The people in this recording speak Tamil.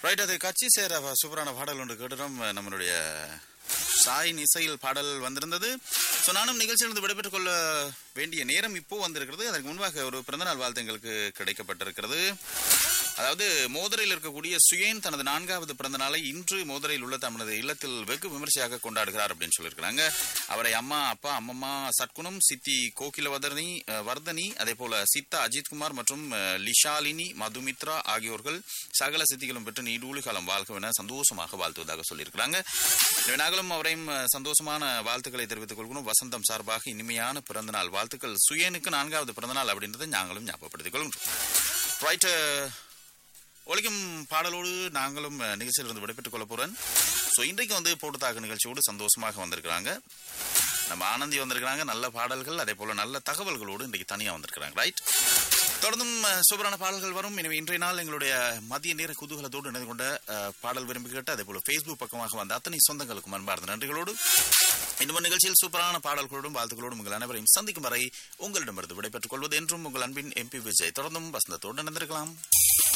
ரைட் அது கட்சி சேர சூப்பரான பாடல் ஒன்று கேட்டுறோம் நம்மளுடைய சாயின் இசையில் பாடல் வந்திருந்தது ஸோ நானும் நிகழ்ச்சியிலிருந்து விடைபெற்றுக் கொள்ள வேண்டிய நேரம் இப்போ வந்திருக்கிறது அதற்கு முன்பாக ஒரு பிறந்தநாள் வாழ்த்து எங்களுக்கு கிடைக்கப்பட்டிருக்கிறது அதாவது மோதரையில் இருக்கக்கூடிய சுயேன் தனது நான்காவது பிறந்த நாளை இன்று மோதரையில் உள்ள தனது இல்லத்தில் வெகு விமர்சையாக கொண்டாடுகிறார் அப்படின்னு சொல்லியிருக்கிறாங்க அவரை அம்மா அப்பா அம்மம்மா சட்குணம் சித்தி கோகிலவதனி அஹ், வர்தனி அதே போல சித்தா அஜித்குமார் மற்றும் அஹ், லிஷாலினி மதுமித்ரா ஆகியோர்கள் சகல சித்திகளும் பெற்று நீடூழி காலம் வாழ்க்கவென சந்தோஷமாக வாழ்த்துவதாக சொல்லியிருக்கிறாங்க எனவே நாங்களும் அவரையும் அஹ், சந்தோஷமான வாழ்த்துக்களை தெரிவித்துக் கொள்கிறோம் வசந்தம் சார்பாக இனிமையான பிறந்தநாள் வாழ்த்துக்கள் சுயனுக்கு நான்காவது பிறந்தநாள் அப்படின்றதை நாங்களும் ஞாபகப்படுத்திக் கொள்கிறோம் ரைட் ஒழிக்கும் பாடலோடு நாங்களும் அஹ், நிகழ்ச்சியிலிருந்து விடைபெற்றுக் கொள்ள போறேன் ஸோ இன்றைக்கு வந்து போட்டுத்தாக்கு நிகழ்ச்சியோடு சந்தோஷமாக வந்திருக்கிறாங்க நம்ம ஆனந்தி வந்திருக்கிறாங்க நல்ல பாடல்கள் அதே போல நல்ல தகவல்களோடு இன்றைக்கு தனியாக வந்திருக்கிறாங்க ரைட் தொடர்ந்தும் அஹ், சூப்பரான பாடல்கள் வரும் எனவே இன்றைய நாள் எங்களுடைய மதிய நேர குதூகலத்தோடு இணைந்து கொண்ட அஹ், பாடல் விரும்பி கேட்டு அதே போல ஃபேஸ்புக் பக்கமாக வந்த அத்தனை சொந்தங்களுக்கும் அன்பார்ந்த நன்றிகளோடு இந்த நிகழ்ச்சியில் சூப்பரான பாடல்களோடும் வாழ்த்துக்களோடும் உங்கள் அனைவரையும் சந்திக்கும் வரை உங்களிடமிருந்து விடைபெற்றுக் கொள்வது என்றும் உங்கள் அன்பின் எம்பி விஜய் தொடர்ந்தும் வசந்தத்தோடு இணைந்திருக்கலாம்